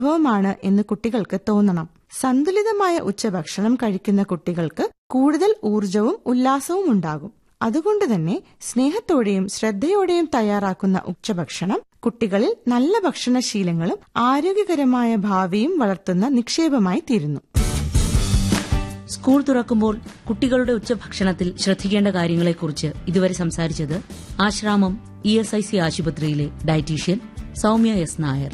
വിഭവമാണ് എന്ന് കുട്ടികൾക്ക് തോന്നണം സന്തുലിതമായ ഉച്ചഭക്ഷണം കഴിക്കുന്ന കുട്ടികൾക്ക് കൂടുതൽ ഊർജവും ഉല്ലാസവും ഉണ്ടാകും അതുകൊണ്ട് തന്നെ സ്നേഹത്തോടെയും ശ്രദ്ധയോടെയും തയ്യാറാക്കുന്ന ഉച്ചഭക്ഷണം കുട്ടികളിൽ നല്ല ഭക്ഷണശീലങ്ങളും ആരോഗ്യകരമായ ഭാവിയും വളർത്തുന്ന നിക്ഷേപമായി തീരുന്നു സ്കൂൾ തുറക്കുമ്പോൾ കുട്ടികളുടെ ഉച്ചഭക്ഷണത്തിൽ ശ്രദ്ധിക്കേണ്ട കാര്യങ്ങളെക്കുറിച്ച് ഇതുവരെ സംസാരിച്ചത് Asramam E S I C ആശുപത്രിയിലെ ഡയറ്റീഷ്യൻ സൗമ്യ എസ് നായർ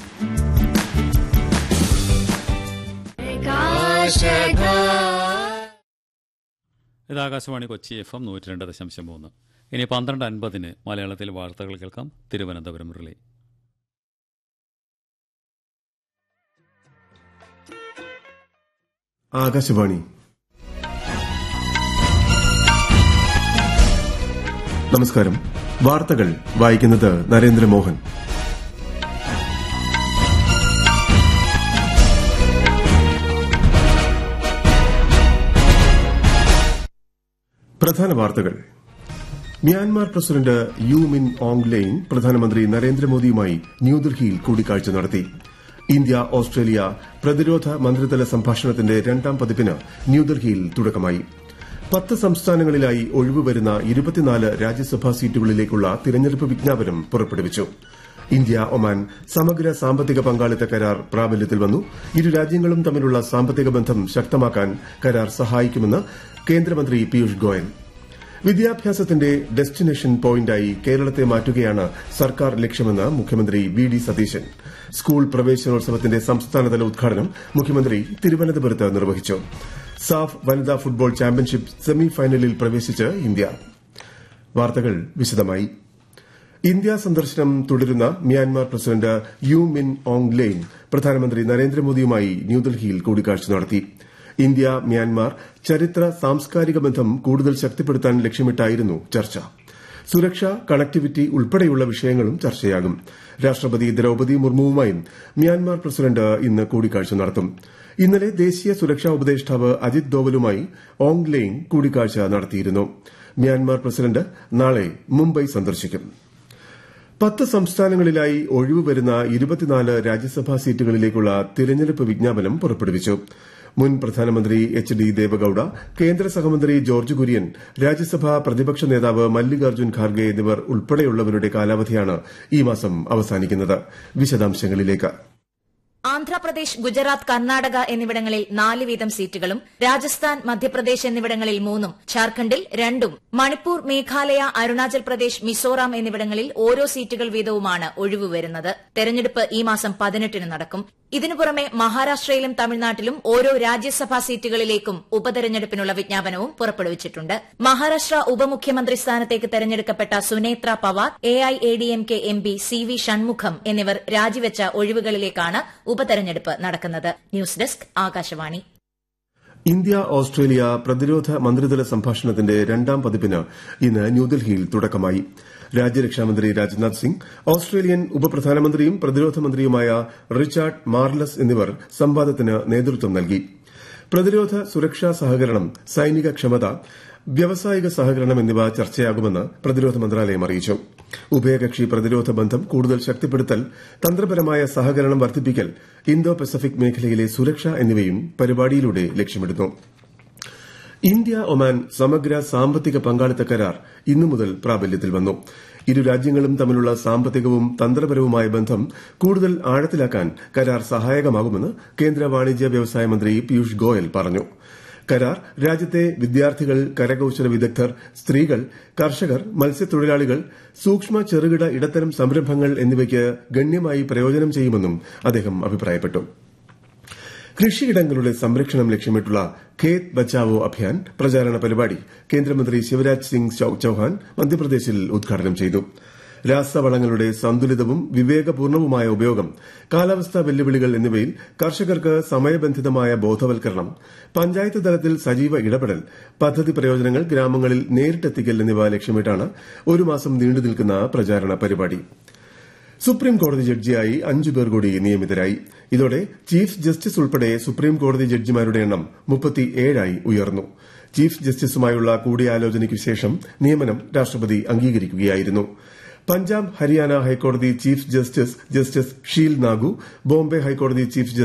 ഇത് ആകാശവാണി കൊച്ചി എഫ് എം നൂറ്റി രണ്ട് ദശാംശം മൂന്ന് ഇനി പന്ത്രണ്ട് അൻപതിന് മലയാളത്തിൽ വാർത്തകൾ കേൾക്കാം തിരുവനന്തപുരം മുരളി ആകാശവാണി നമസ്കാരം വാർത്തകൾ വായിക്കുന്നത് നരേന്ദ്രമോഹൻ പ്രധാന വാർത്തകൾ Myanmar president U Min Aung Hlaing പ്രധാനമന്ത്രി നരേന്ദ്രമോദിയുമായി ന്യൂഡൽഹിയിൽ കൂടിക്കാഴ്ച നടത്തി ഇന്ത്യ ഓസ്ട്രേലിയ പ്രതിരോധ മന്ത്രിതല സംഭാഷണത്തിന്റെ രണ്ടാം പതിപ്പിന് ന്യൂഡൽഹിയിൽ തുടക്കമായി പത്ത് സംസ്ഥാനങ്ങളിലായി ഒഴിവ് വരുന്ന ഇരുപത്തിനാല് രാജ്യസഭാ സീറ്റുകളിലേക്കുള്ള തിരഞ്ഞെടുപ്പ് വിജ്ഞാപനം പുറപ്പെടുവിച്ചു ഇന്ത്യ ഒമാൻ സമഗ്ര സാമ്പത്തിക പങ്കാളിത്ത കരാർ പ്രാബല്യത്തിൽ വന്നു ഇരു രാജ്യങ്ങളും തമ്മിലുള്ള സാമ്പത്തിക ബന്ധം ശക്തമാക്കാൻ കരാർ സഹായിക്കുമെന്ന് കേന്ദ്രമന്ത്രി പീയൂഷ് ഗോയൽ വിദ്യാഭ്യാസത്തിന്റെ ഡെസ്റ്റിനേഷൻ പോയിന്റായി കേരളത്തെ മാറ്റുകയാണ് സർക്കാർ ലക്ഷ്യമെന്ന് മുഖ്യമന്ത്രി വി ഡി സതീശൻ സ്കൂൾ പ്രവേശനോത്സവത്തിന്റെ സംസ്ഥാനതല ഉദ്ഘാടനം മുഖ്യമന്ത്രി തിരുവനന്തപുരത്ത് നിർവഹിച്ചു സാഫ് വനിതാ ഫുട്ബോൾ ചാമ്പ്യൻഷിപ്പ് സെമി ഫൈനലിൽ പ്രവേശിച്ച് ഇന്ത്യ വാർത്തകൾ വിശദമായി ഇന്ത്യ സന്ദർശനം തുടരുന്ന Myanmar president U Min Aung Hlaing പ്രധാനമന്ത്രി നരേന്ദ്രമോദിയുമായി ന്യൂഡൽഹിയിൽ കൂടിക്കാഴ്ച നടത്തി ഇന്ത്യ മ്യാൻമാർ ചരിത്ര സാംസ്കാരിക ബന്ധം കൂടുതൽ ശക്തിപ്പെടുത്താൻ ലക്ഷ്യമിട്ടായിരുന്നു ചർച്ച സുരക്ഷ കണക്ടിവിറ്റി ഉൾപ്പെടെയുള്ള വിഷയങ്ങളും ചർച്ചയാകും രാഷ്ട്രപതി ദ്രൌപതി മുർമുവുമായും മ്യാൻമാർ പ്രസിഡന്റ് ഇന്ന് കൂടിക്കാഴ്ച നടത്തും ഇന്നലെ ദേശീയ സുരക്ഷാ ഉപദേഷ്ടാവ് അജിത് ദോവലുമായി ഓങ് ലെയ്ൻ കൂടിക്കാഴ്ച നടത്തിയിരുന്നു മ്യാൻമാർ പ്രസിഡന്റ് നാളെ മുംബൈ സന്ദർശിക്കും പത്ത് സംസ്ഥാനങ്ങളിലായി ഒഴിവ് വരുന്ന ഇരുപത്തിനാല് രാജ്യസഭാ സീറ്റുകളിലേക്കുള്ള തിരഞ്ഞെടുപ്പ് വിജ്ഞാപനം പുറപ്പെടുവിച്ചു മുൻ പ്രധാനമന്ത്രി എച്ച് ഡി ദേവഗൌഡ കേന്ദ്ര സഹമന്ത്രി ജോർജ് കുര്യൻ രാജ്യസഭാ പ്രതിപക്ഷ നേതാവ് മല്ലികാർജ്ജുൻ ഖാർഗെ എന്നിവർ ഉൾപ്പെടെയുള്ളവരുടെ കാലാവധിയാണ് ഈ മാസം അവസാനിക്കുന്നത് വിശദാംശങ്ങളിലേക്ക് ആന്ധ്രാപ്രദേശ് ഗുജറാത്ത് കർണാടക എന്നിവിടങ്ങളിൽ നാല് വീതം സീറ്റുകളും രാജസ്ഥാൻ മധ്യപ്രദേശ് എന്നിവിടങ്ങളിൽ മൂന്നും ഝാർഖണ്ഡിൽ രണ്ടും മണിപ്പൂർ മേഘാലയ അരുണാചൽ പ്രദേശ് മിസോറാം എന്നിവിടങ്ങളിൽ ഓരോ സീറ്റുകൾ വീതവുമാണ് ഒഴിവ് വരുന്നത് തെരഞ്ഞെടുപ്പ് ഈ മാസം പതിനെട്ടിന് നടക്കും ഇതിനു പുറമെ മഹാരാഷ്ട്രയിലും തമിഴ്നാട്ടിലും ഓരോ രാജ്യസഭാ സീറ്റുകളിലേക്കും ഉപതെരഞ്ഞെടുപ്പിനുള്ള വിജ്ഞാപനവും പുറപ്പെടുവിച്ചിട്ടുണ്ട് മഹാരാഷ്ട്ര ഉപമുഖ്യമന്ത്രി സ്ഥാനത്തേക്ക് തെരഞ്ഞെടുക്കപ്പെട്ട Sunetra Pawar AIADMK MP C V Shanmugam എന്നിവർ രാജിവെച്ച ഒഴിവുകളിലേക്കാണ് ഉപതെരഞ്ഞെടുപ്പ് നടക്കുന്നത് news desk Akashvani India Australia പ്രതിരോധ മന്ത്രിതല സംഭാഷണത്തിന്റെ രണ്ടാം പതിപ്പിന് ഇന്ന് ന്യൂഡൽഹിയിൽ തുടക്കമായി രാജ്യരക്ഷാമന്ത്രി രാജ്നാഥ് സിംഗ് ഓസ്ട്രേലിയൻ ഉപപ്രധാനമന്ത്രിയും പ്രതിരോധ മന്ത്രിയുമായ റിച്ചാർഡ് മാർലസ് എന്നിവർ സംവാദത്തിന് നേതൃത്വം നൽകി പ്രതിരോധ സുരക്ഷാ സഹകരണം സൈനിക ക്ഷമത വ്യാവസായിക സഹകരണം എന്നിവ ചർച്ചയാകുമെന്ന് പ്രതിരോധ മന്ത്രാലയം അറിയിച്ചു ഉഭയകക്ഷി പ്രതിരോധ ബന്ധം കൂടുതൽ ശക്തിപ്പെടുത്തൽ തന്ത്രപരമായ സഹകരണം വർദ്ധിപ്പിക്കൽ ഇന്തോ പസഫിക് മേഖലയിലെ സുരക്ഷ എന്നിവയും പരിപാടിയിലൂടെ ലക്ഷ്യമിടുന്നു ഇന്ത്യ ഒമാൻ സമഗ്ര സാമ്പത്തിക പങ്കാളിത്ത കരാർ ഇന്നു മുതൽ പ്രാബല്യത്തിൽ വന്നു ഇരു രാജ്യങ്ങളും തമ്മിലുള്ള സാമ്പത്തികവും തന്ത്രപരവുമായ ബന്ധം കൂടുതൽ ആഴത്തിലാക്കാൻ കരാർ സഹായകമാകുമെന്ന് കേന്ദ്ര വാണിജ്യ വ്യവസായ മന്ത്രി പീയൂഷ് ഗോയൽ പറഞ്ഞു കരാർ രാജ്യത്തെ വിദ്യാർത്ഥികൾ കരകൌശല വിദഗ്ധർ സ്ത്രീകൾ കർഷകർ മത്സ്യത്തൊഴിലാളികൾ സൂക്ഷ്മ ചെറുകിട ഇടത്തരം സംരംഭങ്ങൾ എന്നിവയ്ക്ക് ഗണ്യമായി പ്രയോജനം ചെയ്യുമെന്നും അദ്ദേഹം അഭിപ്രായപ്പെട്ടു കൃഷിയിടങ്ങളുടെ സംരക്ഷണം ലക്ഷ്യമിട്ടുള്ള ഖേത് ബച്ചാവോ അഭിയാൻ പ്രചാരണ പരിപാടി കേന്ദ്രമന്ത്രി ശിവരാജ് സിംഗ് ചൌഹാൻ മധ്യപ്രദേശിൽ ഉദ്ഘാടനം ചെയ്തു രാസവളങ്ങളുടെ സന്തുലിതവും വിവേകപൂർണവുമായ ഉപയോഗം കാലാവസ്ഥാ വെല്ലുവിളികൾ എന്നിവയിൽ കർഷകർക്ക് സമയബന്ധിതമായ ബോധവൽക്കരണം പഞ്ചായത്ത് തലത്തിൽ സജീവ ഇടപെടൽ പദ്ധതി പ്രയോജനങ്ങൾ ഗ്രാമങ്ങളിൽ നേരിട്ടെത്തിക്കൽ എന്നിവ ലക്ഷ്യമിട്ടാണ് ഒരു മാസം നീണ്ടുനിൽക്കുന്ന പ്രചാരണ പരിപാടി സുപ്രീം കോടതി ജഡ്ജിയായി അഞ്ചു പേർ കൂടി നിയമിതരായി ഇതോടെ ചീഫ് ജസ്റ്റിസ് ഉൾപ്പെടെ സുപ്രീം കോടതി ജഡ്ജിമാരുടെ എണ്ണം മുപ്പത്തിയേഴായി ഉയർന്നു ചീഫ് ജസ്റ്റിസുമായുള്ള കൂടിയാലോചനയ്ക്കു ശേഷം നിയമനം രാഷ്ട്രപതി അംഗീകരിക്കുകയായിരുന്നു പഞ്ചാബ് ഹരിയാന ഹൈക്കോടതി chief justice justice Sheel Nagu Bombay ഹൈക്കോടതി ചീഫ്